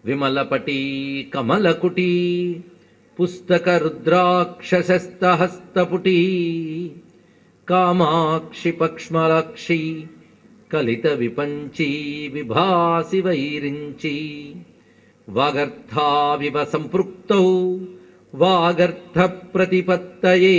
విమలపటీ కమలకుటీ పుస్తక రుద్రాక్షసస్తహస్తపుటీ కామాక్షి పక్ష్మలాక్షి కలిత విపంచీ విభాసి వైరించి వాగర్థావివ సంపృక్తౌ వాగర్థ ప్రతిపత్తయే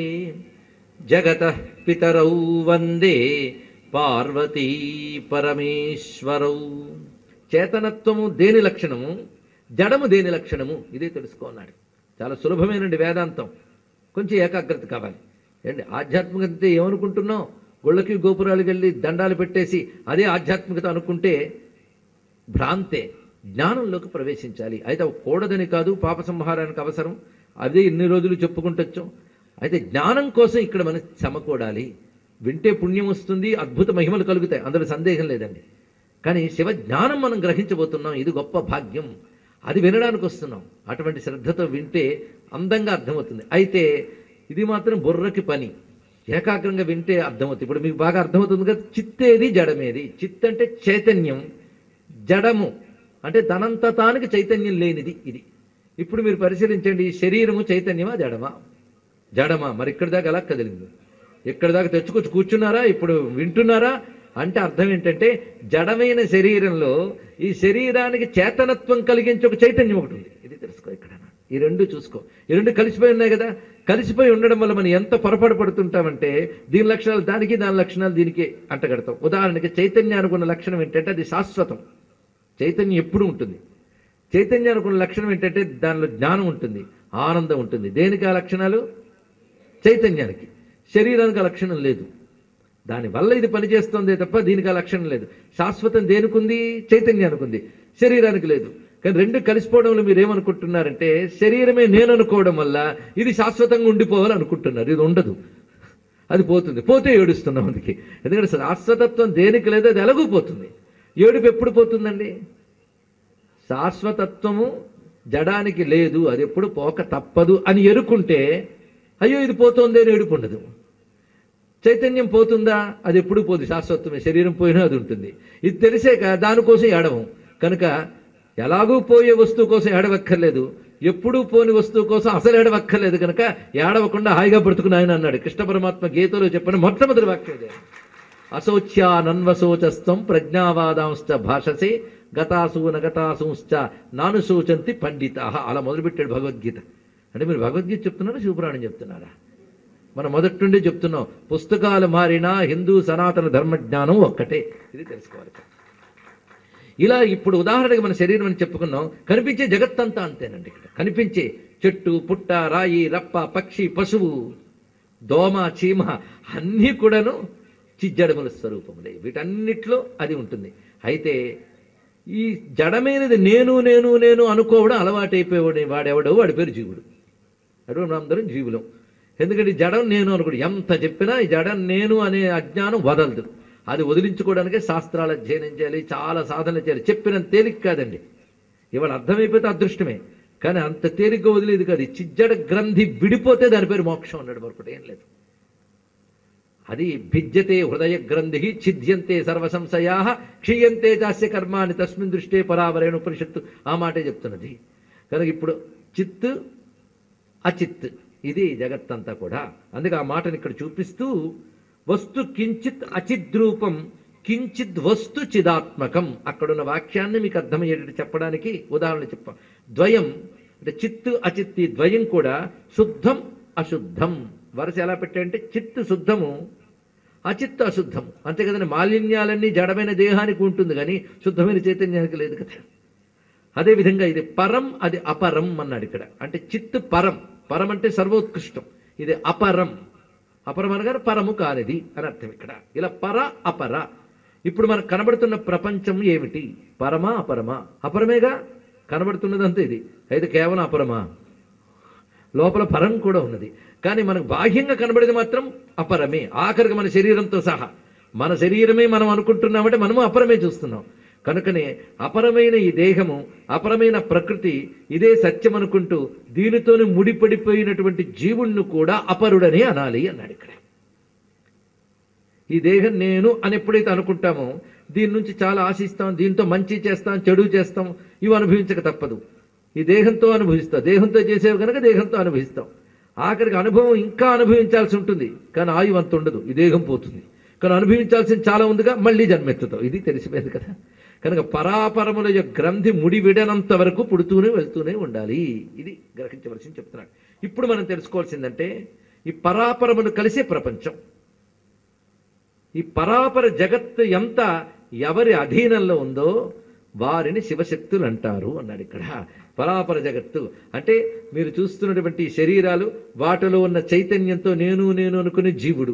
జగత పితరౌ వందే పార్వతీ పరమేశ్వరౌ చేతనత్వము దేని లక్షణము జడము దేని లక్షణము ఇదే తెలుసుకోన్నాడు చాలా సులభమైనండి వేదాంతం కొంచెం ఏకాగ్రత కావాలి ఏంటి ఆధ్యాత్మికత అంటే ఏమనుకుంటున్నాం గుళ్ళకి గోపురాలకు వెళ్ళి దండాలు పెట్టేసి అదే ఆధ్యాత్మికత అనుకుంటే భ్రాంతే జ్ఞానంలోకి ప్రవేశించాలి అయితే అవి కూడదని కాదు పాప సంహారానికి అవసరం అదే ఇన్ని రోజులు చెప్పుకుంటొచ్చు అయితే జ్ఞానం కోసం ఇక్కడ మనం సమకూడాలి వింటే పుణ్యం వస్తుంది అద్భుత మహిమలు కలుగుతాయి అందులో సందేహం లేదండి కానీ శివ జ్ఞానం మనం గ్రహించబోతున్నాం ఇది గొప్ప భాగ్యం అది వినడానికి వస్తున్నాం అటువంటి శ్రద్ధతో వింటే అందంగా అర్థమవుతుంది అయితే ఇది మాత్రం బుర్రకి పని ఏకాగ్రంగా వింటే అర్థమవుతుంది ఇప్పుడు మీకు బాగా అర్థమవుతుంది కదా చిత్తేది జడమేది చిత్ అంటే చైతన్యం జడము అంటే తనంత తానికి చైతన్యం లేనిది ఇది ఇప్పుడు మీరు పరిశీలించండి ఈ శరీరము చైతన్యమా జడమా జడమా మరి ఇక్కడి దాకా ఎలా కదిలింది ఇక్కడి దాకా తెచ్చుకొచ్చి కూర్చున్నారా ఇప్పుడు వింటున్నారా అంటే అర్థం ఏంటంటే జడమైన శరీరంలో ఈ శరీరానికి చేతనత్వం కలిగించే ఒక చైతన్యం ఒకటి ఉంది ఇది తెలుసుకో ఇక్కడ ఈ రెండు చూసుకో ఈ రెండు కలిసిపోయి ఉన్నాయి కదా కలిసిపోయి ఉండడం వల్ల మనం ఎంత పొరపాటు పడుతుంటామంటే దీని లక్షణాలు దానికి దాని లక్షణాలు దీనికి అంటగడతాం ఉదాహరణకి చైతన్యానికి ఉన్న లక్షణం ఏంటంటే అది శాశ్వతం చైతన్యం ఎప్పుడు ఉంటుంది చైతన్యానికి ఉన్న లక్షణం ఏంటంటే దానిలో జ్ఞానం ఉంటుంది ఆనందం ఉంటుంది దేనికి ఆ లక్షణాలు చైతన్యానికి శరీరానికి ఆ లక్షణం లేదు దానివల్ల ఇది పనిచేస్తుంది తప్ప దీనికి ఆ లక్షణం లేదు శాశ్వతం దేనికి ఉంది చైతన్యానికి ఉంది శరీరానికి లేదు కానీ రెండు కలిసిపోవడంలో మీరు ఏమనుకుంటున్నారంటే శరీరమే నేను అనుకోవడం వల్ల ఇది శాశ్వతంగా ఉండిపోవాలి అనుకుంటున్నారు ఇది ఉండదు అది పోతుంది పోతే ఏడుస్తున్నాం అందుకే ఎందుకంటే శాశ్వతత్వం దేనికి లేదు అది ఎలాగూ పోతుంది ఏడుపు ఎప్పుడు పోతుందండి శాశ్వతత్వము జడానికి లేదు అది ఎప్పుడు పోక తప్పదు అని ఎరుకుంటే అయ్యో ఇది పోతోంది అని ఏడుపు ఉండదు చైతన్యం పోతుందా అది ఎప్పుడు పోదు శాశ్వతమే శరీరం పోయినా అది ఉంటుంది ఇది తెలిసాక దానికోసం ఏడవం కనుక ఎలాగూ పోయే వస్తువు కోసం ఏడవక్కర్లేదు ఎప్పుడూ పోని వస్తువు కోసం అసలు ఏడవక్కర్లేదు కనుక ఏడవకుండా హాయిగా బ్రతుకుని ఆయన అన్నాడు కృష్ణ పరమాత్మ గీతలో చెప్పిన మొట్టమొదటి వాక్యం ఇదే అశోచ్యానన్వశోచస్తం ప్రజ్ఞావాదాంశ్చ భాషసే గతాసూన గతాసూంశ్చ నాను శోచంతి పండిత అలా మొదలుపెట్టాడు భగవద్గీత అంటే మీరు భగవద్గీత చెప్తున్నారా శివపురాణం చెప్తున్నారా మనం మొదటి నుండి చెప్తున్నాం పుస్తకాలు మారినా హిందూ సనాతన ధర్మ జ్ఞానం ఒక్కటే ఇది తెలుసుకోవాలి ఇలా ఇప్పుడు ఉదాహరణకి మన శరీరం అని చెప్పుకున్నాం కనిపించే జగత్తంతా అంతేనండి ఇక్కడ కనిపించే చెట్టు పుట్ట రాయి రప్ప పక్షి పశువు దోమ చీమ అన్నీ కూడాను చిజ్జడముల స్వరూపములే వీటన్నిటిలో అది ఉంటుంది అయితే ఈ జడమైనది నేను నేను నేను అనుకోవడం అలవాటైపోయాడు వాడెవడో వాడి పేరు జీవుడు అటువంటి అందరం జీవులం ఎందుకంటే ఈ జడం నేను అనుకోడు ఎంత చెప్పినా ఈ జడం నేను అనే అజ్ఞానం వదలదు అది వదిలించుకోవడానికే శాస్త్రాలు అధ్యయనం చేయాలి చాలా సాధన చేయాలి చెప్పినంత తేలిక కాదండి ఇవాళ అర్థమైపోతే అదృష్టమే కానీ అంత తేలిగ్గా వదిలేదు కాదు ఈ చిజ్జడ గ్రంథి విడిపోతే దాని పేరు మోక్షం అన్నాడు మరొకటి ఏం లేదు అది భిద్యతే హృదయ గ్రంథి ఛిద్యంతే సర్వ సంశయా క్షీయంతే చాస్య కర్మాని తస్మిన్ దృష్టే పరావరేణ ఉపనిషత్తు ఆ మాటే చెప్తున్నది కనుక ఇప్పుడు చిత్ అచిత్ ఇది జగత్తంతా కూడా అందుకే ఆ మాటను ఇక్కడ చూపిస్తూ వస్తు కించిత్ అచిద్రూపం కించిత్ వస్తు చిదాత్మకం అక్కడున్న వాక్యాన్ని మీకు అర్థమయ్యేటట్టు చెప్పడానికి ఉదాహరణ చెప్ప ద్వయం అంటే చిత్తు అచిత్తి ద్వయం కూడా శుద్ధం అశుద్ధం వరుస ఎలా పెట్టారంటే చిత్తు శుద్ధము అచిత్తు అశుద్ధం అంతే కదండి మాలిన్యాలన్నీ జడమైన దేహానికి ఉంటుంది కానీ శుద్ధమైన చైతన్యానికి లేదు కదా అదేవిధంగా ఇది పరం అది అపరం అన్నాడు ఇక్కడ అంటే చిత్తు పరం పరం అంటే సర్వోత్కృష్టం ఇది అపరం అపరం అనగా పరము కానిది అని అర్థం ఇక్కడ ఇలా పర అపర ఇప్పుడు మనకు కనబడుతున్న ప్రపంచం ఏమిటి పరమా అపరమా అపరమేగా కనబడుతున్నదంతా ఇది అయితే కేవలం అపరమా లోపల పరం కూడా ఉన్నది కానీ మనకు బాహ్యంగా కనబడేది మాత్రం అపరమే ఆఖరికి మన శరీరంతో సహా మన శరీరమే మనం అనుకుంటున్నామంటే మనము అపరమే చూస్తున్నాం కనుకనే అపరమైన ఈ దేహము అపరమైన ప్రకృతి ఇదే సత్యం అనుకుంటూ దీనితోనే ముడిపడిపోయినటువంటి జీవుణ్ణి కూడా అపరుడని అనాలి అన్నాడు ఇక్కడ ఈ దేహం నేను అని ఎప్పుడైతే అనుకుంటామో దీని నుంచి చాలా ఆశిస్తాం దీంతో మంచి చేస్తాం చెడు చేస్తాం ఇవి అనుభవించక తప్పదు ఈ దేహంతో అనుభవిస్తాం దేహంతో చేసేవి కనుక దేహంతో అనుభవిస్తాం ఆఖరికి అనుభవం ఇంకా అనుభవించాల్సి ఉంటుంది కానీ ఆయువు అంత ఉండదు ఈ దేహం పోతుంది కానీ అనుభవించాల్సింది చాలా ఉందిగా మళ్ళీ జన్మెత్తుతాం ఇది తెలిసిపోయింది కదా కనుక పరాపరముల యొక్క గ్రంథి ముడి విడనంత వరకు పుడుతూనే వెళ్తూనే ఉండాలి ఇది గ్రహించవలసింది చెప్తున్నాడు ఇప్పుడు మనం తెలుసుకోవాల్సిందంటే ఈ పరాపరములు కలిసే ప్రపంచం ఈ పరాపర జగత్తు ఎంత ఎవరి అధీనంలో ఉందో వారిని శివశక్తులు అంటారు అన్నాడు ఇక్కడ పరాపర జగత్తు అంటే మీరు చూస్తున్నటువంటి ఈ శరీరాలు వాటిలో ఉన్న చైతన్యంతో నేను నేను అనుకునే జీవుడు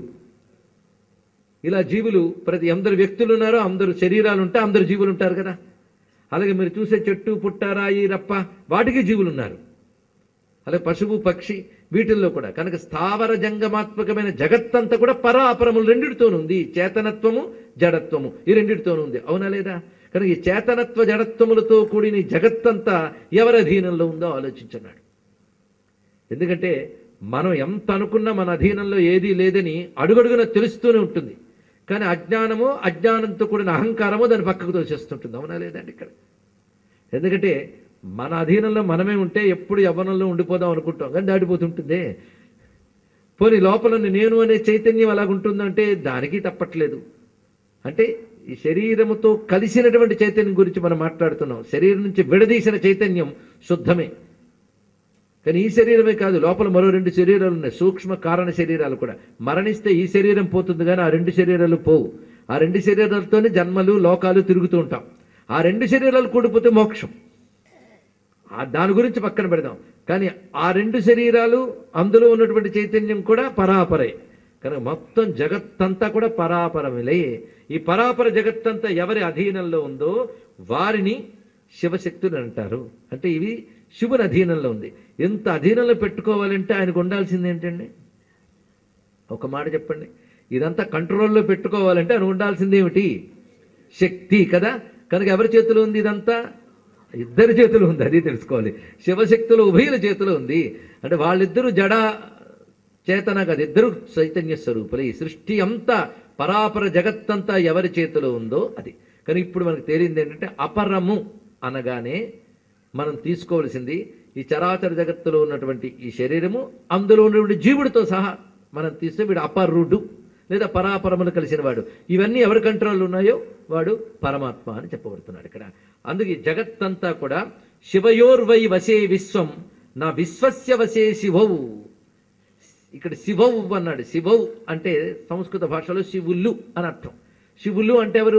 ఇలా జీవులు ప్రతి అందరు వ్యక్తులు ఉన్నారో అందరు శరీరాలు ఉంటే అందరు జీవులు ఉంటారు కదా అలాగే మీరు చూసే చెట్టు పుట్ట రాయి రప్ప వాటికి జీవులు ఉన్నారు అలాగే పశువు పక్షి వీటిల్లో కూడా కనుక స్థావర జంగమాత్మకమైన జగత్తంతా కూడా పర అపరములు రెండిటితోనూ ఉంది చేతనత్వము జడత్వము ఈ రెండిటితోనూ ఉంది అవునా లేదా కనుక ఈ చేతనత్వ జడత్వములతో కూడిన ఈ జగత్తంతా ఎవరి అధీనంలో ఉందో ఆలోచించున్నాడు ఎందుకంటే మనం ఎంత అనుకున్నా మన అధీనంలో ఏదీ లేదని అడుగడుగున తెలుస్తూనే ఉంటుంది కానీ అజ్ఞానము అజ్ఞానంతో కూడిన అహంకారము దాన్ని పక్కకు తోసేస్తుంటుంది అవునా లేదండి ఇక్కడ ఎందుకంటే మన అధీనంలో మనమే ఉంటే ఎప్పుడు యవ్వనంలో ఉండిపోదాం అనుకుంటాం కానీ దాటిపోతుంటుంది పోనీ లోపల నేను అనే చైతన్యం అలాగుంటుందంటే దానికి తప్పట్లేదు అంటే ఈ శరీరముతో కలిసినటువంటి చైతన్యం గురించి మనం మాట్లాడుతున్నాం శరీరం నుంచి విడదీసిన చైతన్యం శుద్ధమే కానీ ఈ శరీరమే కాదు లోపల మరో రెండు శరీరాలు ఉన్నాయి సూక్ష్మ కారణ శరీరాలు కూడా మరణిస్తే ఈ శరీరం పోతుంది కానీ ఆ రెండు శరీరాలు పోవు ఆ రెండు శరీరాలతోనే జన్మలు లోకాలు తిరుగుతూ ఉంటాం ఆ రెండు శరీరాలు కూడిపోతే మోక్షం ఆ దాని గురించి పక్కన పెడదాం కానీ ఆ రెండు శరీరాలు అందులో ఉన్నటువంటి చైతన్యం కూడా పరాపరే కనుక మొత్తం జగత్తంతా కూడా పరాపరములే ఈ పరాపర జగత్తంతా ఎవరి అధీనంలో ఉందో వారిని శివశక్తులు అంటారు అంటే ఇవి శివుని అధీనంలో ఉంది ఎంత అధీనంలో పెట్టుకోవాలంటే ఆయనకు ఉండాల్సింది ఏంటండి ఒక మాట చెప్పండి ఇదంతా కంట్రోల్లో పెట్టుకోవాలంటే ఆయన ఉండాల్సింది ఏమిటి శక్తి కదా కనుక ఎవరి చేతిలో ఉంది ఇదంతా ఇద్దరి చేతిలో ఉంది అది తెలుసుకోవాలి శివశక్తులు ఉభయుల చేతిలో ఉంది అంటే వాళ్ళిద్దరూ జడ చేతన కదా ఇద్దరు చైతన్య స్వరూపులు ఈ సృష్టి అంతా పరాపర జగత్తంతా ఎవరి చేతిలో ఉందో అది కానీ ఇప్పుడు మనకు తేలింది ఏంటంటే అపరము అనగానే మనం తీసుకోవలసింది ఈ చరాచర జగత్తులో ఉన్నటువంటి ఈ శరీరము అందులో ఉన్నటువంటి జీవుడితో సహా మనం తీస్తే వీడు అపరుడు లేదా పరాపరములు కలిసిన వాడు ఇవన్నీ ఎవరి కంట్రోల్ ఉన్నాయో వాడు పరమాత్మ అని చెప్పబడుతున్నాడు ఇక్కడ అందుకే ఈ జగత్తంతా కూడా శివయోర్వై వసే విశ్వం నా విశ్వస్య వసే శివవు ఇక్కడ శివవు అన్నాడు శివవు అంటే సంస్కృత భాషలో శివుళ్ళు అని అర్థం శివులు అంటే ఎవరు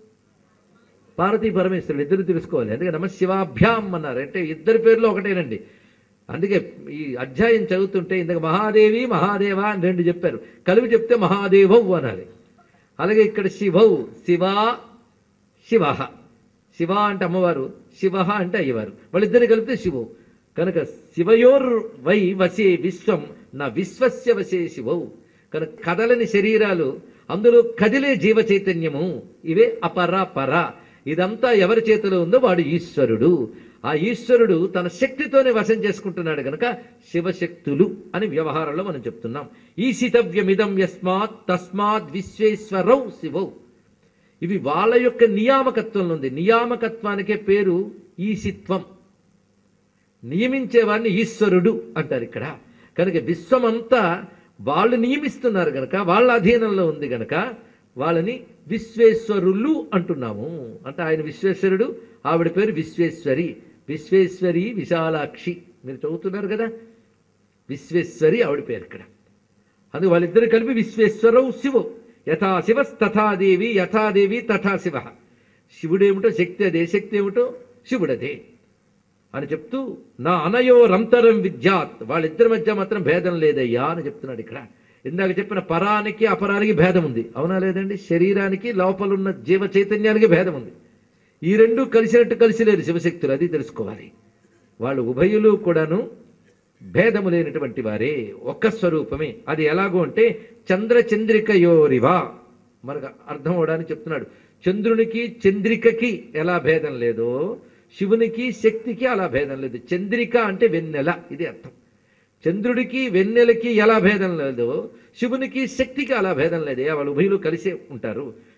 పార్వతీ పరమేశ్వరుడు ఇద్దరు తెలుసుకోవాలి అందుకే నమ శివాభ్యాం అన్నారు అంటే ఇద్దరి పేర్లు ఒకటేనండి అందుకే ఈ అధ్యాయం చదువుతుంటే ఇంతకు మహాదేవి మహాదేవ అని రెండు చెప్పారు కలిపి చెప్తే మహాదేవవు అనాలి అలాగే ఇక్కడ శివవు శివ శివ శివ అంటే అమ్మవారు శివ అంటే అయ్యవారు వాళ్ళిద్దరు కలిపితే శివవు కనుక శివయోర్ వై వసే విశ్వం నా విశ్వస్య వసే శివవు కనుక కదలని శరీరాలు అందులో కదిలే జీవ చైతన్యము ఇవే అపర పర ఇదంతా ఎవరి చేతిలో ఉందో వాడు ఈశ్వరుడు ఆ ఈశ్వరుడు తన శక్తితోనే వశం చేసుకుంటున్నాడు గనక శివశక్తులు అని వ్యవహారంలో మనం చెప్తున్నాం ఈశితవ్యమిదం యస్మాత్ తస్మాత్ విశ్వేశ్వరౌ శివౌ ఇవి వాళ్ళ యొక్క నియామకత్వంలో ఉంది నియామకత్వానికే పేరు ఈశిత్వం నియమించేవాడిని ఈశ్వరుడు అంటారు ఇక్కడ కనుక విశ్వమంతా వాళ్ళు నియమిస్తున్నారు గనక వాళ్ళ అధీనంలో ఉంది గనక వాళ్ళని విశ్వేశ్వరులు అంటున్నాము అంటే ఆయన విశ్వేశ్వరుడు ఆవిడ పేరు విశ్వేశ్వరి విశ్వేశ్వరి విశాలాక్షి మీరు చదువుతున్నారు కదా విశ్వేశ్వరి ఆవిడ పేరు ఇక్కడ అందుకు వాళ్ళిద్దరు కలిపి విశ్వేశ్వరవు శివు యథా శివ తథాదేవి యథాదేవి తథా శివ శివుడేమిటో శక్తి అదే శక్తి ఏమిటో శివుడదే అని చెప్తూ నా అనయోరంతరం విద్యాత్ వాళ్ళిద్దరి మధ్య మాత్రం భేదం లేదయ్యా అని చెప్తున్నాడు ఇక్కడ ఇందాక చెప్పిన పరానికి అపరానికి భేదం ఉంది అవునా లేదండి శరీరానికి లోపలున్న జీవ చైతన్యానికి భేదం ఉంది ఈ రెండు కలిసినట్టు కలిసి లేరు శివశక్తులు అది తెలుసుకోవాలి వాళ్ళు ఉభయులు కూడాను భేదము లేనటువంటి వారే ఒక్క స్వరూపమే అది ఎలాగో అంటే చంద్ర చంద్రికయోరివా మనకు అర్థం అవడానికి చెప్తున్నాడు చంద్రునికి చంద్రికకి ఎలా భేదం లేదో శివునికి శక్తికి అలా భేదం లేదు చంద్రిక అంటే వెన్నెల ఇది అర్థం చంద్రుడికి వెన్నెలకి ఎలా భేదం లేదో శివునికి శక్తికి అలా భేదం లేదే వాళ్ళు ఉభయులు కలిసే ఉంటారు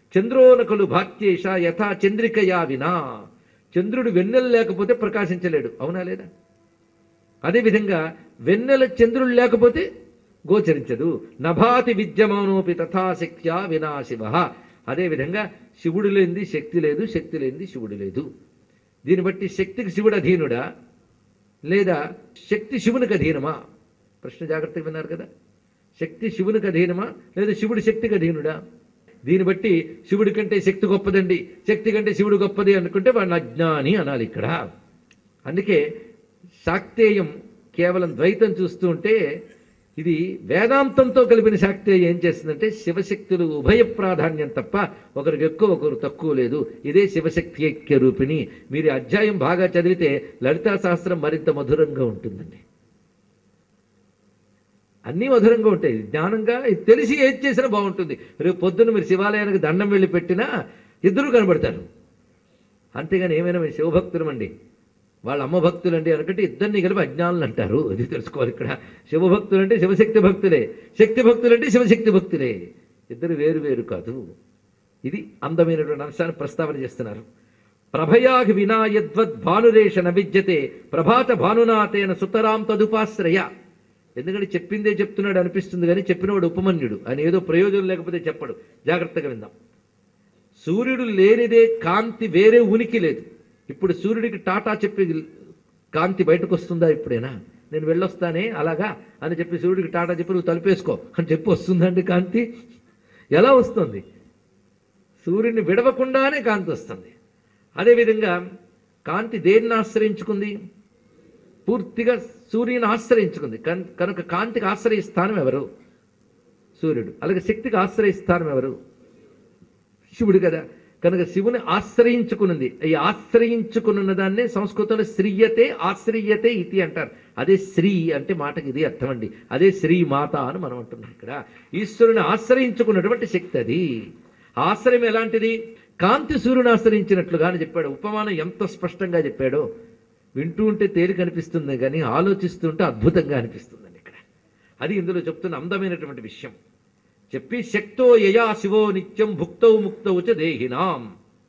చంద్రోనకలు భాత్యేష యథా చంద్రికయా వినా చంద్రుడు వెన్నెల లేకపోతే ప్రకాశించలేడు అవునా లేదా అదేవిధంగా వెన్నెల చంద్రుడు లేకపోతే గోచరించదు నభాతి విద్యమానోపి తథాశక్త్యా వినా శివ అదేవిధంగా శివుడు లేనిది శక్తి లేదు శక్తి లేనిది శివుడు లేదు దీన్ని బట్టి శక్తికి శివుడు అధీనుడా లేదా శక్తి శివునికి అధీనమా ప్రశ్న జాగ్రత్తగా విన్నారు కదా శక్తి శివునికి అధీనమా లేదా శివుడు శక్తికి అధీనుడా దీన్ని బట్టి శివుడి కంటే శక్తి గొప్పదండి శక్తి కంటే శివుడు గొప్పది అనుకుంటే వాడిని అజ్ఞాని అనాలి ఇక్కడ అందుకే శాక్తేయం కేవలం ద్వైతం చూస్తూ ఉంటే ఇది వేదాంతంతో కలిపిన శాక్తేయం ఏం చేస్తుందంటే శివశక్తులు ఉభయ ప్రాధాన్యం తప్ప ఒకరికి ఎక్కువ ఒకరు తక్కువ లేదు ఇదే శివశక్తి ఐక్య రూపిణి మీరు ఈ అధ్యాయం బాగా చదివితే లలితా శాస్త్రం మరింత మధురంగా ఉంటుందండి అన్నీ మధురంగా ఉంటాయి జ్ఞానంగా ఇది తెలిసి ఏది చేసినా బాగుంటుంది రేపు పొద్దున్న మీరు శివాలయానికి దండం వెళ్ళి పెట్టినా ఇద్దరు కనబడతారు అంతేగాని ఏమైనా మీరు శివభక్తులమండి వాళ్ళ అమ్మ భక్తులండి అనుకుంటే ఇద్దరిని కలిపి అజ్ఞానులు అంటారు అది తెలుసుకోవాలి ఇక్కడ శివభక్తులు అంటే శివశక్తి భక్తులే శక్తి భక్తులు అంటే శివశక్తి భక్తులే ఇద్దరు వేరు వేరు కాదు ఇది అందమైనటువంటి అంశాన్ని ప్రస్తావన చేస్తున్నారు ప్రభయాగి వినాయద్వద్ భానురేష నవిద్యతే ప్రభాత భానునాథేన సుతరాం తదుపాశ్రయ ఎందుకంటే చెప్పిందే చెప్తున్నాడు అనిపిస్తుంది కానీ చెప్పినవాడు ఉపమన్యుడు ఆయన ఏదో ప్రయోజనం లేకపోతే చెప్పడు జాగ్రత్తగా విందాం సూర్యుడు లేనిదే కాంతి వేరే ఉనికి లేదు ఇప్పుడు సూర్యుడికి టాటా చెప్పి కాంతి బయటకు వస్తుందా ఇప్పుడేనా నేను వెళ్ళొస్తానే అలాగా అని చెప్పి సూర్యుడికి టాటా చెప్పి నువ్వు తలుపేసుకో అని చెప్పి వస్తుందండి కాంతి ఎలా వస్తుంది సూర్యుడిని విడవకుండానే కాంతి వస్తుంది అదేవిధంగా కాంతి దేన్ని ఆశ్రయించుకుంది పూర్తిగా సూర్యుని ఆశ్రయించుకుంది కన్- కనుక కాంతికి ఆశ్రయ స్థానం ఎవరు సూర్యుడు అలాగే శక్తికి ఆశ్రయ స్థానం ఎవరు శివుడు కదా కనుక శివుని ఆశ్రయించుకున్నది ఈ ఆశ్రయించుకున్న దాన్నే సంస్కృతంలో శ్రీయతే ఆశ్రయతే ఇతి అంటారు అదే శ్రీ అంటే మాటకి ఇది అర్థం అండి అదే శ్రీ మాత అని మనం అంటున్నాం ఇక్కడ ఈశ్వరుని ఆశ్రయించుకున్నటువంటి శక్తి అది ఆశ్రయం ఎలాంటిది కాంతి సూర్యుని ఆశ్రయించినట్లుగా అని చెప్పాడు ఉపమానం ఎంత స్పష్టంగా చెప్పాడో వింటూ ఉంటే తేలిక అనిపిస్తుంది కానీ ఆలోచిస్తుంటే అద్భుతంగా అనిపిస్తుందండి ఇక్కడ అది ఇందులో చెప్తున్న అందమైనటువంటి విషయం చెప్పి శక్తో యయా శివో నిత్యం భుక్తౌ ముక్తౌ చ దేహినాం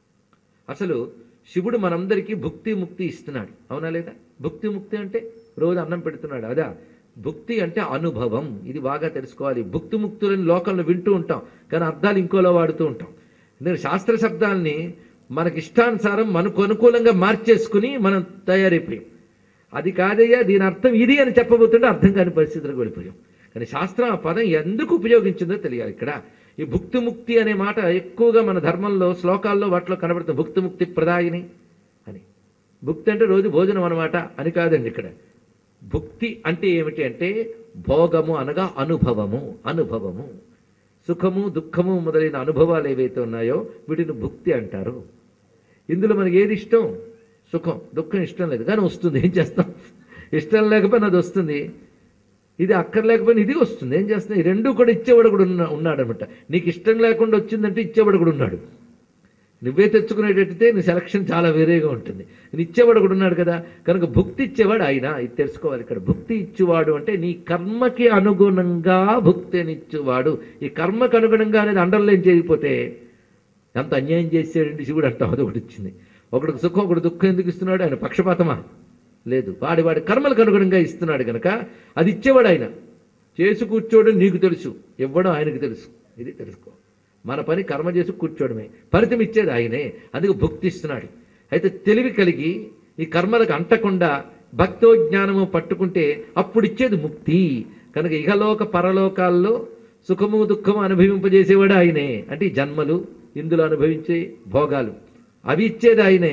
అసలు శివుడు మనందరికీ భుక్తి ముక్తి ఇస్తున్నాడు అవునా లేదా భుక్తి ముక్తి అంటే రోజు అన్నం పెడుతున్నాడు అదా భుక్తి అంటే అనుభవం ఇది బాగా తెలుసుకోవాలి భుక్తి ముక్తులని లోకంలో వింటూ ఉంటాం కానీ అర్థాలు ఇంకోలో వాడుతూ ఉంటాం ఎందుకంటే శాస్త్ర శబ్దాల్ని మనకి ఇష్టానుసారం మనకు అనుకూలంగా మార్చేసుకుని మనం తయారైపోయాం అది కాదయ్యా దీని అర్థం ఇది అని చెప్పబోతుంటే అర్థం కాని పరిస్థితులకు వెళ్ళిపోయాం కానీ శాస్త్రం ఆ పదం ఎందుకు ఉపయోగించిందో తెలియాలి ఇక్కడ ఈ భుక్తి ముక్తి అనే మాట ఎక్కువగా మన ధర్మంలో శ్లోకాల్లో వాటిలో కనబడుతుంది భుక్తి ముక్తి ప్రదాయిని అని భుక్తి అంటే రోజు భోజనం అనమాట అని కాదండి ఇక్కడ భుక్తి అంటే ఏమిటి అంటే భోగము అనగా అనుభవము అనుభవము సుఖము దుఃఖము మొదలైన అనుభవాలు ఏవైతే ఉన్నాయో వీటిని భుక్తి అంటారు ఇందులో మనకి ఏది ఇష్టం సుఖం దుఃఖం ఇష్టం లేదు కానీ వస్తుంది ఏం చేస్తాం ఇష్టం లేకపోయినా అది వస్తుంది ఇది అక్కర్లేకపోయినా ఇది వస్తుంది ఏం చేస్తున్నాయి ఈ రెండు కూడా ఇచ్చేవాడు కూడా ఉన్నా ఉన్నాడు అనమాట నీకు ఇష్టం లేకుండా వచ్చిందంటే ఇచ్చేవాడు కూడా ఉన్నాడు నువ్వే తెచ్చుకునేటట్టయితే నీ సెలక్షన్ చాలా వేరేగా ఉంటుంది నేను ఇచ్చేవాడు కూడా ఉన్నాడు కదా కనుక భుక్తి ఇచ్చేవాడు ఆయన ఇది తెలుసుకోవాలి ఇక్కడ భుక్తి ఇచ్చేవాడు అంటే నీ కర్మకి అనుగుణంగా భుక్తినిచ్చేవాడు ఈ కర్మకు అనుగుణంగా అనేది అండర్లైన్ చేయకపోతే ఎంత అన్యాయం చేసాడండి శివుడు అంటాం అది ఒకటి ఇచ్చింది ఒకడికి సుఖం ఒకటి దుఃఖం ఎందుకు ఇస్తున్నాడు ఆయన పక్షపాతమా లేదు వాడి వాడి కర్మలకు అనుగుణంగా ఇస్తున్నాడు కనుక అది ఇచ్చేవాడు ఆయన చేసి కూర్చోవడం నీకు తెలుసు ఇవ్వడం ఆయనకు తెలుసు ఇది తెలుసుకో మన పని కర్మ చేసి కూర్చోవడమే ఫలితం ఇచ్చేది ఆయనే అందుకు భుక్తి ఇస్తున్నాడు అయితే తెలివి కలిగి ఈ కర్మలకు అంటకుండా భక్తో జ్ఞానము పట్టుకుంటే అప్పుడు ఇచ్చేది ముక్తి కనుక ఇహలోక పరలోకాల్లో సుఖము దుఃఖము అనుభవింపజేసేవాడు ఆయనే అంటే ఈ జన్మలు ఇందులో అనుభవించే భోగాలు అవి ఇచ్చేది ఆయనే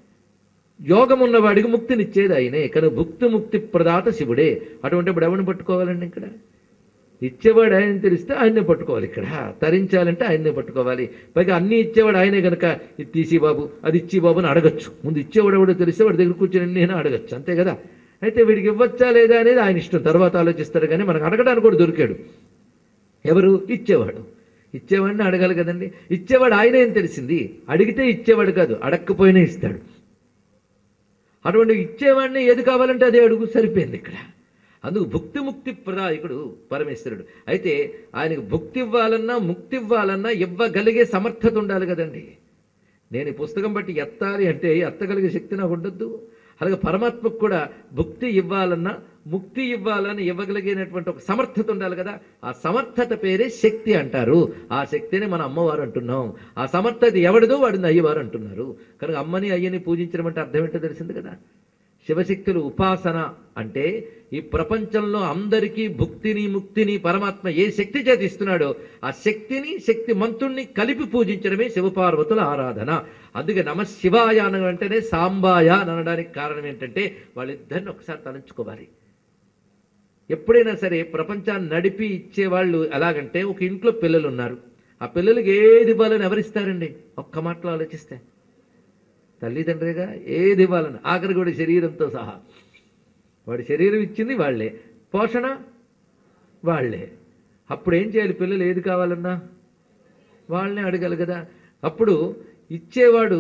యోగం ఉన్నవాడికి ముక్తినిచ్చేది ఆయనే కానీ భుక్తి ముక్తి ప్రదాత శివుడే అటువంటి ఇప్పుడు ఎవరిని పట్టుకోవాలండి ఇక్కడ ఇచ్చేవాడు ఆయన తెలిస్తే ఆయన్నే పట్టుకోవాలి ఇక్కడ తరించాలంటే ఆయన్నే పట్టుకోవాలి పైగా అన్నీ ఇచ్చేవాడు ఆయనే కనుక ఇది తీసి బాబు అది ఇచ్చి బాబు అని అడగచ్చు ముందు ఇచ్చేవాడు ఎవడో తెలిస్తే వాడి దగ్గర కూర్చొని నేను అడగచ్చు అంతే కదా అయితే వీడికి ఇవ్వచ్చా లేదా అనేది ఆయన ఇష్టం తర్వాత ఆలోచిస్తాడు కానీ మనకు అడగడానికి కూడా దొరికాడు ఎవరు ఇచ్చేవాడు ఇచ్చేవాడిని అడగాలి కదండి ఇచ్చేవాడు ఆయనే అని తెలిసింది అడిగితే ఇచ్చేవాడు కాదు అడగకపోయినా ఇస్తాడు అటువంటి ఇచ్చేవాడిని ఏది కావాలంటే అదే అడుగు సరిపోయింది ఇక్కడ అందుకు భుక్తి ముక్తి ప్రదాయకుడు పరమేశ్వరుడు అయితే ఆయనకు భుక్తి ఇవ్వాలన్నా ముక్తి ఇవ్వాలన్నా ఇవ్వగలిగే సమర్థత ఉండాలి కదండి నేను ఈ పుస్తకం బట్టి ఎత్తాలి అంటే ఎత్తగలిగే శక్తి నాకు ఉండొద్దు అలాగే పరమాత్మకు కూడా భుక్తి ఇవ్వాలన్నా ముక్తి ఇవ్వాలని ఇవ్వగలిగినటువంటి ఒక సమర్థత ఉండాలి కదా ఆ సమర్థత పేరే శక్తి అంటారు ఆ శక్తిని మన అమ్మవారు అంటున్నాం ఆ సమర్థత ఎవడిదో వాడిని అయ్యవారు అంటున్నారు కనుక అమ్మని అయ్యని పూజించడం అంటే అర్థం ఏంటో తెలిసింది కదా శివశక్తులు ఉపాసన అంటే ఈ ప్రపంచంలో అందరికీ భుక్తిని ముక్తిని పరమాత్మ ఏ శక్తి చేత ఇస్తున్నాడో ఆ శక్తిని శక్తి మంతుణ్ణి కలిపి పూజించడమే శివపార్వతుల ఆరాధన అందుకే నమ శివాయ అన వెంటనే సాంబాయ అని అనడానికి కారణం ఏంటంటే వాళ్ళిద్దరిని ఒకసారి తలంచుకోవాలి ఎప్పుడైనా సరే ప్రపంచాన్ని నడిపి ఇచ్చేవాళ్ళు ఎలాగంటే ఒక ఇంట్లో పిల్లలు ఉన్నారు ఆ పిల్లలకి ఏది ఇవ్వాలని ఎవరిస్తారండి ఒక్క మాటలో ఆలోచిస్తే తల్లిదండ్రిగా ఏది ఇవ్వాలని ఆఖరి కూడా శరీరంతో సహా వాడి శరీరం ఇచ్చింది వాళ్ళే పోషణ వాళ్ళే అప్పుడు ఏం చేయాలి పిల్లలు ఏది కావాలన్నా వాళ్ళనే అడగాలి కదా అప్పుడు ఇచ్చేవాడు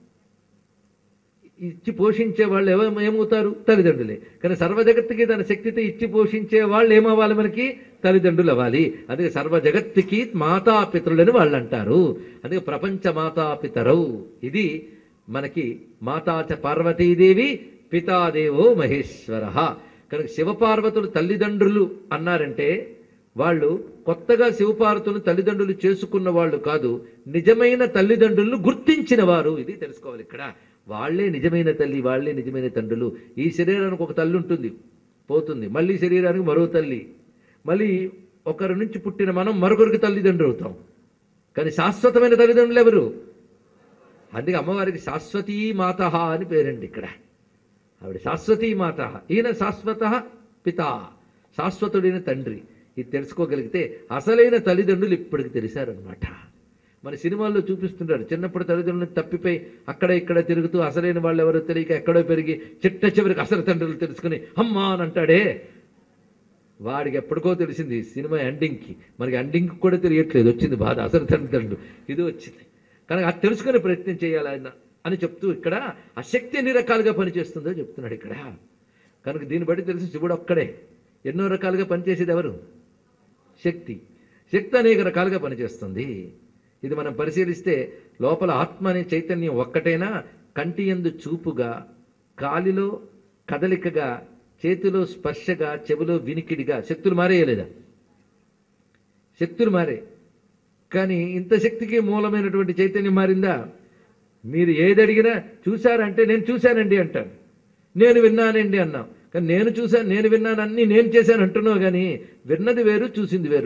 ఇచ్చి పోషించే వాళ్ళు ఎవ ఏమవుతారు తల్లిదండ్రులే కానీ సర్వ జగత్తుకి తన శక్తితో ఇచ్చి పోషించే వాళ్ళు ఏమవ్వాలి మనకి తల్లిదండ్రులు అవ్వాలి అందుకే సర్వ జగత్తుకి మాతాపితరులని వాళ్ళు అంటారు అందుకే ప్రపంచ మాతాపితరవు ఇది మనకి మాతాచ పార్వతీదేవి పితాదేవో మహేశ్వర కనుక శివపార్వతులు తల్లిదండ్రులు అన్నారంటే వాళ్ళు కొత్తగా శివపార్వతులు తల్లిదండ్రులు చేసుకున్న వాళ్ళు కాదు నిజమైన తల్లిదండ్రులను గుర్తించిన వారు ఇది తెలుసుకోవాలి ఇక్కడ వాళ్ళే నిజమైన తల్లి వాళ్ళే నిజమైన తండ్రులు ఈ శరీరానికి ఒక తల్లి ఉంటుంది పోతుంది మళ్ళీ శరీరానికి మరో తల్లి మళ్ళీ ఒకరి నుంచి పుట్టిన మనం మరొకరికి తల్లిదండ్రులు అవుతాం కానీ శాశ్వతమైన తల్లిదండ్రులు ఎవరు అందుకే అమ్మవారికి శాశ్వతీ మాత అని పేరండి ఇక్కడ ఆవిడ శాశ్వతీ మాత ఈయన శాశ్వత పిత శాశ్వతుడైన తండ్రి ఇది తెలుసుకోగలిగితే అసలైన తల్లిదండ్రులు ఇప్పటికి తెలిసారనమాట మన సినిమాల్లో చూపిస్తుంటారు చిన్నప్పుడు తల్లిదండ్రులను తప్పిపోయి అక్కడ ఇక్కడ తిరుగుతూ అసలైన వాళ్ళు ఎవరో తెలియక ఎక్కడో పెరిగి చిట్ట చివరికి అసలు తండ్రులు తెలుసుకుని అమ్మా అని అంటాడే వాడికి ఎప్పటికో తెలిసింది ఈ సినిమా ఎండింగ్కి మనకి ఎండింగ్ కూడా తెలియట్లేదు వచ్చింది బాధ అసలు తల్లిదండ్రులు ఇది వచ్చింది కనుక అది తెలుసుకునే ప్రయత్నం చేయాలి ఆయన అని చెప్తూ ఇక్కడ ఆ శక్తి ఎన్ని రకాలుగా పనిచేస్తుందో చెప్తున్నాడు ఇక్కడ కనుక దీన్ని బట్టి తెలిసి శివుడు ఒక్కడే ఎన్నో రకాలుగా పనిచేసేది ఎవరు శక్తి శక్తి అనేక రకాలుగా పనిచేస్తుంది ఇది మనం పరిశీలిస్తే లోపల ఆత్మ అనే చైతన్యం ఒక్కటైనా కంటి ఎందు చూపుగా కాలిలో కదలికగా చేతిలో స్పర్శగా చెవిలో వినికిడిగా శక్తులు మారేయలేదా శక్తులు మారే కానీ ఇంత శక్తికి మూలమైనటువంటి చైతన్యం మారిందా మీరు ఏది అడిగినా చూశారంటే నేను చూశానండి అంటాను నేను విన్నానండి అన్నాం కానీ నేను చూశాను నేను విన్నాను అన్ని నేను చేశాను అంటున్నావు కానీ విన్నది వేరు చూసింది వేరు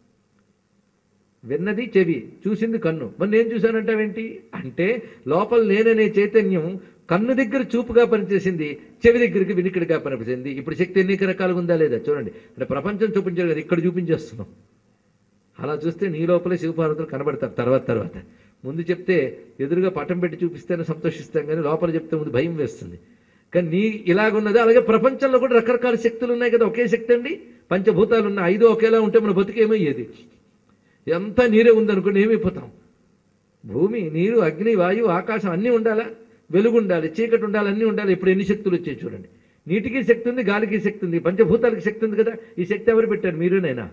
విన్నది చెవి చూసింది కన్ను మరి నేను చూశానంటావేంటి అంటే లోపల నేననే చైతన్యం కన్ను దగ్గర చూపుగా పనిచేసింది చెవి దగ్గరికి వినికిడిగా పనిచేసింది ఇప్పుడు శక్తి ఎన్ని రకాలుగా ఉందా లేదా చూడండి అంటే ప్రపంచం చూపించారు కదా ఇక్కడ చూపించేస్తున్నాం అలా చూస్తే నీ లోపలే శివపార్వతులు కనబడతారు తర్వాత తర్వాత ముందు చెప్తే ఎదురుగా పటం పెట్టి చూపిస్తేనే సంతోషిస్తాం కానీ లోపల చెప్తే ముందు భయం వేస్తుంది కానీ నీ ఇలాగున్నది అలాగే ప్రపంచంలో కూడా రకరకాల శక్తులు ఉన్నాయి కదా ఒకే శక్తి అండి పంచభూతాలు ఉన్నాయి ఐదు ఒకేలా ఉంటే మన బతుకేమయ్యేది ఎంత నీరే ఉందనుకోండి ఏమైపోతాం భూమి నీరు అగ్ని వాయువు ఆకాశం అన్నీ ఉండాలా వెలుగు ఉండాలి చీకటి ఉండాలి అన్నీ ఉండాలి ఇప్పుడు ఎన్ని శక్తులు వచ్చాయి చూడండి నీటికి శక్తి ఉంది గాలికి శక్తి ఉంది పంచభూతాలకి శక్తి ఉంది కదా ఈ శక్తి ఎవరు పెట్టారు మీరునైనా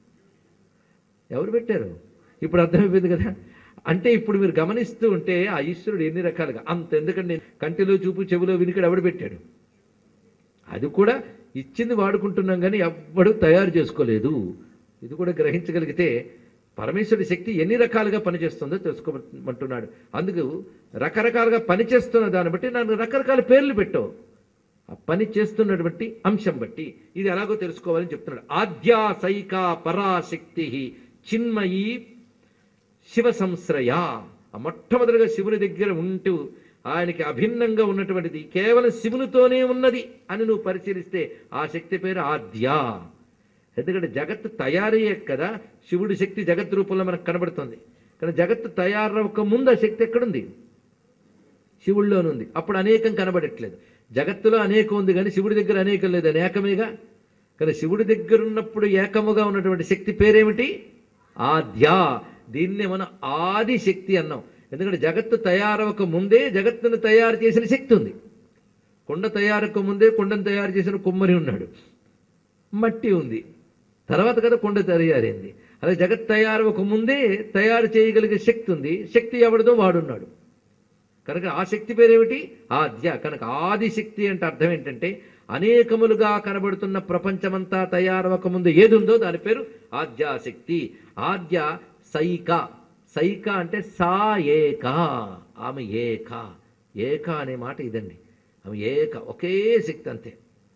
ఎవరు పెట్టారు ఇప్పుడు అర్థమైపోయింది కదా అంటే ఇప్పుడు మీరు గమనిస్తూ ఉంటే ఆ ఈశ్వరుడు ఎన్ని రకాలుగా అంత ఎందుకంటే కంటిలో చూపు చెవిలో వినికిడు ఎవడు పెట్టాడు అది కూడా ఇచ్చింది వాడుకుంటున్నాం కానీ ఎవ్వడు తయారు చేసుకోలేదు ఇది కూడా గ్రహించగలిగితే పరమేశ్వరుడి శక్తి ఎన్ని రకాలుగా పనిచేస్తుందో తెలుసుకోమంటున్నాడు అందుకు రకరకాలుగా పనిచేస్తున్న దాన్ని బట్టి నన్ను రకరకాల పేర్లు పెట్టావు ఆ పని చేస్తున్నటువంటి అంశం బట్టి ఇది ఎలాగో తెలుసుకోవాలని చెప్తున్నాడు ఆద్యాసైక పరాశక్తి చిన్మయి శివ సంశ్రయ ఆ మొట్టమొదటిగా శివుని దగ్గర ఉంటూ ఆయనకి అభిన్నంగా ఉన్నటువంటిది కేవలం శివునితోనే ఉన్నది అని నువ్వు పరిశీలిస్తే ఆ శక్తి పేరు ఆద్య ఎందుకంటే జగత్తు తయారయ్యే కదా శివుడి శక్తి జగత్ రూపంలో మనకు కనబడుతుంది కానీ జగత్తు తయారవక ముందు ఆ శక్తి ఎక్కడుంది శివుడిలోనుంది అప్పుడు అనేకం కనబడట్లేదు జగత్తులో అనేకం ఉంది కానీ శివుడి దగ్గర అనేకం లేదు అని ఏకమేగా కానీ శివుడి దగ్గర ఉన్నప్పుడు ఏకముగా ఉన్నటువంటి శక్తి పేరేమిటి ఆద్య దీన్నే మనం ఆది శక్తి అన్నాం ఎందుకంటే జగత్తు తయారవక ముందే జగత్తును తయారు చేసిన శక్తి ఉంది కొండ తయారక ముందే కొండను తయారు చేసిన కుమ్మరి ఉన్నాడు మట్టి ఉంది తర్వాత కదా కొండ తయారైంది అలాగే జగత్ తయారవక ముందే తయారు చేయగలిగే శక్తి ఉంది శక్తి ఎవరిదో వాడున్నాడు కనుక ఆ శక్తి పేరేమిటి ఆద్య కనుక ఆది శక్తి అంటే అర్థం ఏంటంటే అనేకములుగా కనబడుతున్న ప్రపంచమంతా తయారవక ముందు ఏది ఉందో దాని పేరు ఆద్యాశక్తి ఆద్య సైక సైక అంటే సా ఏక ఆమె ఏక ఏక అనే మాట ఇదండి ఆమె ఏక ఒకే శక్తి అంతే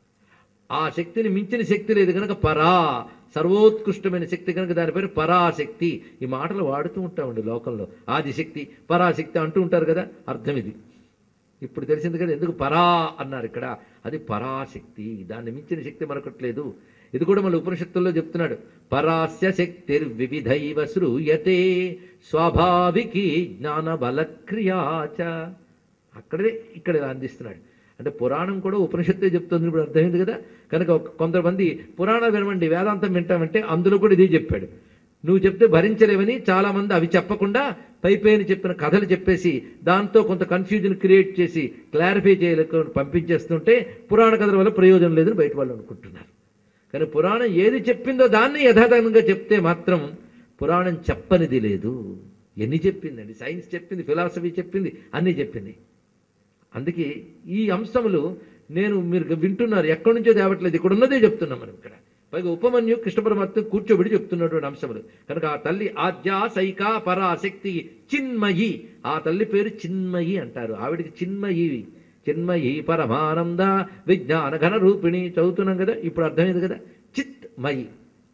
ఆ శక్తిని మించిన శక్తి లేదు కనుక పరా సర్వోత్కృష్టమైన శక్తి కనుక దాని పేరు పరాశక్తి ఈ మాటలు వాడుతూ ఉంటామండి లోకంలో ఆదిశక్తి పరాశక్తి అంటూ ఉంటారు కదా అర్థం ఇది ఇప్పుడు తెలిసింది కదా ఎందుకు పరా అన్నారు ఇక్కడ అది పరాశక్తి దాన్ని మించిన శక్తి మరొకట్లేదు ఇది కూడా మన ఉపనిషత్తుల్లో చెప్తున్నాడు పరాస్య శక్తిర్వివిధైవ శ్రూయతే స్వాభావికి జ్ఞాన బలక్రియాచ అక్కడే ఇక్కడ ఇలా అందిస్తున్నాడు అంటే పురాణం కూడా ఉపనిషత్తే చెప్తుంది ఇప్పుడు అర్థమైంది కదా కనుక ఒక- కొంతమంది పురాణం వినమండి వేదాంతం వింటామంటే అందులో కూడా ఇదే చెప్పాడు నువ్వు చెప్తే భరించలేవని చాలా మంది అవి చెప్పకుండా పై పైన చెప్పిన కథలు చెప్పేసి దాంతో కొంత కన్ఫ్యూజన్ క్రియేట్ చేసి క్లారిఫై చేయలేక పంపించేస్తుంటే పురాణ కథల వల్ల ప్రయోజనం లేదని బయట వాళ్ళు అనుకుంటున్నారు కానీ పురాణం ఏది చెప్పిందో దాన్ని యథాతథంగా చెప్తే మాత్రం పురాణం చెప్పనిది లేదు ఎన్ని చెప్పిందండి సైన్స్ చెప్పింది ఫిలాసఫీ చెప్పింది అన్నీ చెప్పింది అందుకే ఈ అంశములు నేను మీరు వింటున్నారు ఎక్కడి నుంచో తేవట్లేదు ఇక్కడ ఉన్నదే చెప్తున్నాం మనం ఇక్కడ పైగా ఉపమన్యు కృష్ణ పరమాత్మ కూర్చోబెడి చెప్తున్నటువంటి అంశములు కనుక ఆ తల్లి ఆద్యా సైక పరాశక్తి చిన్మయి ఆ తల్లి పేరు చిన్మయి అంటారు ఆవిడికి చిన్మయి చిన్మయి పరమానంద విజ్ఞాన ఘన రూపిణి చదువుతున్నాం కదా ఇప్పుడు అర్థమైంది కదా చిత్మయి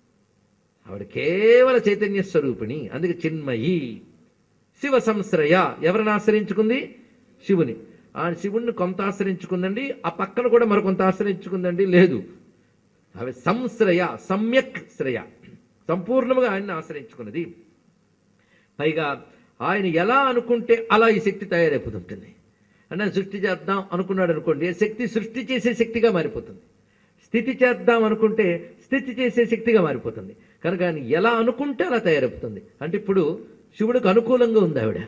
ఆవిడ కేవల చైతన్య స్వరూపిణి అందుకే చిన్మయి శివ సంశ్రయ ఎవరిని ఆశ్రయించుకుంది శివుని ఆ శివుణ్ణి కొంత ఆశ్రయించుకుందండి ఆ పక్కన కూడా మరికొంత ఆశ్రయించుకుందండి లేదు అవి సంశ్రయ సమ్యక్ శ్రయ సంపూర్ణముగా ఆయన్ని ఆశ్రయించుకున్నది పైగా ఆయన ఎలా అనుకుంటే అలా ఈ శక్తి తయారైపోతుంటుంది అంటే ఆయన సృష్టి చేద్దాం అనుకున్నాడు అనుకోండి ఈ శక్తి సృష్టి చేసే శక్తిగా మారిపోతుంది స్థితి చేద్దాం అనుకుంటే స్థితి చేసే శక్తిగా మారిపోతుంది కనుక ఆయన ఎలా అనుకుంటే అలా తయారైపోతుంది అంటే ఇప్పుడు శివుడికి అనుకూలంగా ఉంది ఆవిడ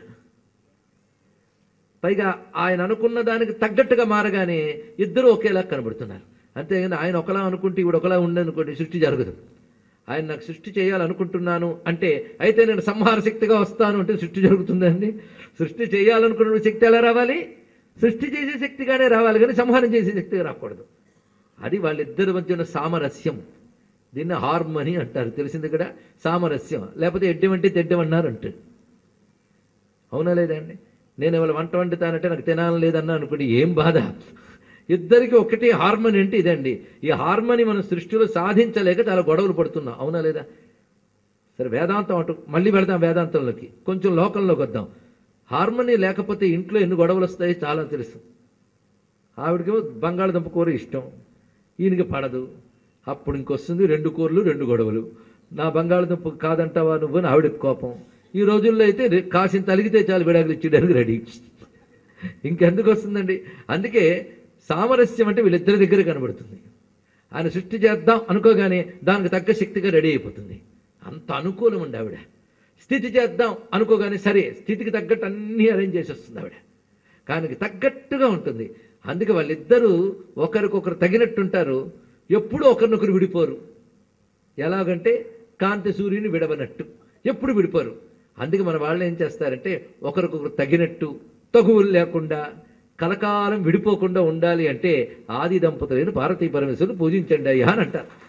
పైగా ఆయన అనుకున్న దానికి తగ్గట్టుగా మారగానే ఇద్దరు ఒకేలా కనబడుతున్నారు అంతేగాని ఆయన ఒకలా అనుకుంటే ఇవిడ ఒకలా ఉండనుకోండి సృష్టి జరగదు ఆయన నాకు సృష్టి చేయాలనుకుంటున్నాను అంటే అయితే నేను సంహార శక్తిగా వస్తాను అంటే సృష్టి జరుగుతుందండి సృష్టి చేయాలనుకున్న శక్తి ఎలా రావాలి సృష్టి చేసే శక్తిగానే రావాలి కానీ సంహారం చేసే శక్తిగా రాకూడదు అది వాళ్ళిద్దరి మధ్య ఉన్న సామరస్యం దీన్ని హార్మనీ అంటారు తెలిసింది ఇక్కడ సామరస్యం లేకపోతే ఎడ్డం అంటే తెడ్డం అన్నారు అంటారు అవునా లేదండి నేను ఇవాళ వంట వండుతానంటే నాకు తినాలని లేదన్నా అనుకోండి ఏం బాధ ఇద్దరికి ఒకటి హార్మోని అంటే ఇదండి ఈ హార్మోని మనం సృష్టిలో సాధించలేక చాలా గొడవలు పడుతున్నాం అవునా లేదా సరే వేదాంతం అటు మళ్ళీ వెళదాం వేదాంతంలోకి కొంచెం లోకంలోకి వద్దాం హార్మోని లేకపోతే ఇంట్లో ఎన్ని గొడవలు వస్తాయి చాలా తెలుసు ఆవిడకేమో బంగాళదుంప కూర ఇష్టం ఈయనకి పడదు అప్పుడు ఇంకొస్తుంది రెండు కూరలు రెండు గొడవలు నా బంగాళదుంప కాదంటావా నువ్వు అని ఆవిడకి కోపం ఈ రోజుల్లో అయితే రె- కాసిన తలిగితే చాలు విడాకులు ఇచ్చేయడానికి రెడీ ఇంకెందుకు వస్తుందండి అందుకే సామరస్యం అంటే వీళ్ళిద్దరి దగ్గర కనబడుతుంది ఆయన సృష్టి చేద్దాం అనుకోగానే దానికి తగ్గ శక్తిగా రెడీ అయిపోతుంది అంత అనుకూలం అండి ఆవిడ స్థితి చేద్దాం అనుకోగానే సరే స్థితికి తగ్గట్టు అన్నీ అరేంజ్ చేసేస్తుంది ఆవిడ కానీ తగ్గట్టుగా ఉంటుంది అందుకే వాళ్ళిద్దరూ ఒకరికొకరు తగినట్టుంటారు ఎప్పుడూ ఒకరినొకరు విడిపోరు ఎలాగంటే కాంతి సూర్యుని విడవనట్టు ఎప్పుడు విడిపోరు అందుకే మన వాళ్ళు ఏం చేస్తారంటే ఒకరికొకరు తగినట్టు తగువులు లేకుండా కలకాలం విడిపోకుండా ఉండాలి అంటే ఆది దంపతులైన పార్వతీ పరమేశ్వరుని పూజించండి అయ్యా అని అంటారు